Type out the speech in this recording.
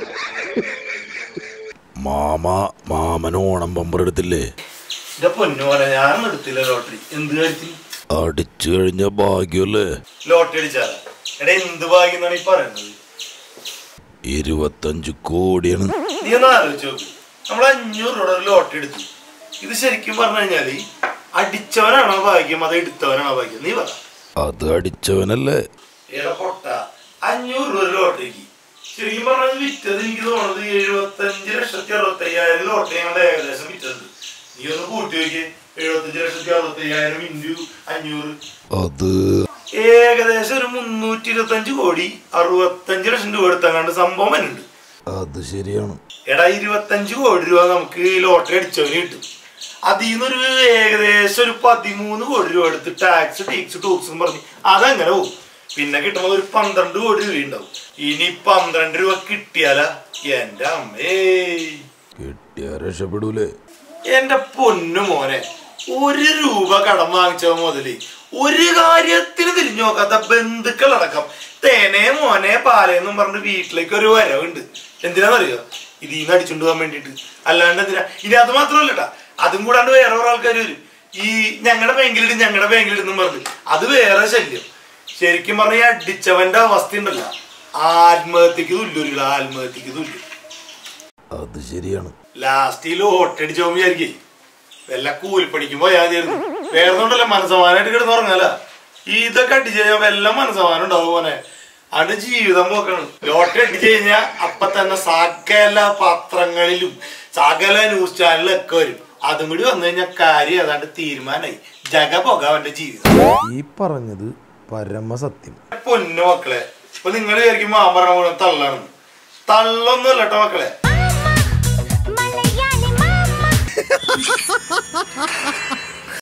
mama മാമൻ Onam bumper എടുത്തില്ലേ എന്റെ പൊന്നോനെ ഞാനൊന്നും എടുത്തില്ല ലോട്ടറി എന്ത് കാര്യത്തിൽ അടിച്ചു കഴിഞ്ഞ ഭാഗ്യമല്ലേ ലോട്ടറി അടിച്ചാലാ എടാ എന്ത് ഭാഗ്യം എന്നാണ് ഈ പറയുന്നത് ഇരുപത്തഞ്ച് കോടിയാണ് നീ ഒന്ന് ആലോചിച്ച് നോക്ക് നമ്മൾ അഞ്ഞൂറ് രൂപ ഒരു ലോട്ടറി എടുത്തു ഇത് ശരിക്കും പറഞ്ഞു കഴിഞ്ഞാല് അടിച്ചവനാണോ ഭാഗ്യം അത് എടുത്തവനാണോ ഭാഗ്യം നീ പറ അത് അടിച്ചവനല്ലേ എടാ പൊട്ട അഞ്ഞൂറ് രൂപ ഒരു ലോട്ടറിക്ക് ശരിക്കും പറഞ്ഞത് വിറ്റത് എനിക്ക് തോന്നുന്നത് എഴുപത്തഞ്ച് ലക്ഷത്തി അറുപത്തി അയ്യായിരം ലോട്ടറി ഞങ്ങളുടെ ഏകദേശം വിറ്റത് നീ ഒന്ന് കൂട്ടി നോക്കിയേ എഴുപത്തഞ്ച് ലക്ഷത്തി അറുപത്തി അയ്യായിരം ഇൻറ്റു അഞ്ഞൂറ് അത് ഏകദേശം ഒരു മുന്നൂറ്റി ഇരുപത്തഞ്ച് കോടി അറുപത്തഞ്ച് ലക്ഷം രൂപ എടുത്തങ്ങാണ്ട് സംഭവം വരുന്നുണ്ട് അത് ശരിയാണ് എടാ ഇരുപത്തഞ്ച് കോടി രൂപ നമുക്ക് ലോട്ടറി അടിച്ചവന് കിട്ടും അതിൽ നിന്നൊരു ഏകദേശം ഒരു പതിമൂന്ന് കോടി രൂപ എടുത്ത് ടാക്സ് ടീക്സ് ടൂക്സും പറഞ്ഞ് അതങ്ങനെ പോകും പിന്നെ കിട്ടുന്നത് ഒരു പന്ത്രണ്ട് കോടി രൂപ ഉണ്ടാവും ഇനി പന്ത്രണ്ട് രൂപ കിട്ടിയാലാ എന്റെ അമ്മേ കിട്ടിയ രക്ഷപ്പെടൂലേ എന്റെ പൊന്നു മോനെ ഒരു രൂപ കടം വാങ്ങിച്ച മുതല് ഒരു കാര്യത്തിന് തിരിഞ്ഞു നോക്കാത്ത ബന്ധുക്കളടക്കം തേനെ മോനെ പാലേന്നും പറഞ്ഞ് വീട്ടിലേക്ക് ഒരു വരവുണ്ട് എന്തിനാന്നറിയോ ഇതിൽ നിന്ന് അടിച്ചുകൊണ്ട് പോകാൻ വേണ്ടിട്ട് അല്ലാണ്ട് എന്തിനാ ഇനി അത് മാത്രമല്ല ട്ടാ അതും കൂടാണ്ട് വേറെ കുറെ ആൾക്കാർ വരും ഈ ഞങ്ങളുടെ ബാങ്കിലിടും ഞങ്ങളുടെ ബാങ്കിലിടുന്നും പറഞ്ഞ് അത് വേറെ ശല്യം ശരിക്കും പറഞ്ഞ ഈ അടിച്ചവന്റെ അവസ്ഥ ഉണ്ടല്ല ആത്മഹത്യക്ക് തുല്യൊരു ആത്മഹത്യക്ക് തുല്യം അത് ശരിയാണ് ലാസ്റ്റ് ഈ ലോട്ടടിച്ച് പോകുമ്പോ വിചാരിക്കേ വല്ല കൂലിപ്പണിക്ക് പോയാതിരുന്നു വേറെ ഒന്നുണ്ടല്ലോ മനസ്സമാനായിട്ട് കിടന്നുറങ്ങല ഇതൊക്കെ അടിച്ചു കഴിഞ്ഞാൽ വല്ല മനസ്സമാനം ഉണ്ടാവും മോനെ അത് ജീവിതം പോക്കണം ലോട്ടറി അടിച്ചു കഴിഞ്ഞാൽ അപ്പൊ തന്നെ സകല പത്രങ്ങളിലും സകല ന്യൂസ് ചാനലിലൊക്കെ വരും അതും കൂടി വന്നു കഴിഞ്ഞാൽ കാര്യം ഏതാണ്ട് തീരുമാനമായി ജഗ പോക അവന്റെ ജീവിതം ഈ പറഞ്ഞത് പരമസത്യം പൊന്നു മക്കളെ ഇപ്പൊ നിങ്ങൾ വിചാരിക്കും മാമറ മുഴുവൻ തള്ളാണെന്ന് തള്ളൊന്നും അല്ലട്ടോ മക്കളെ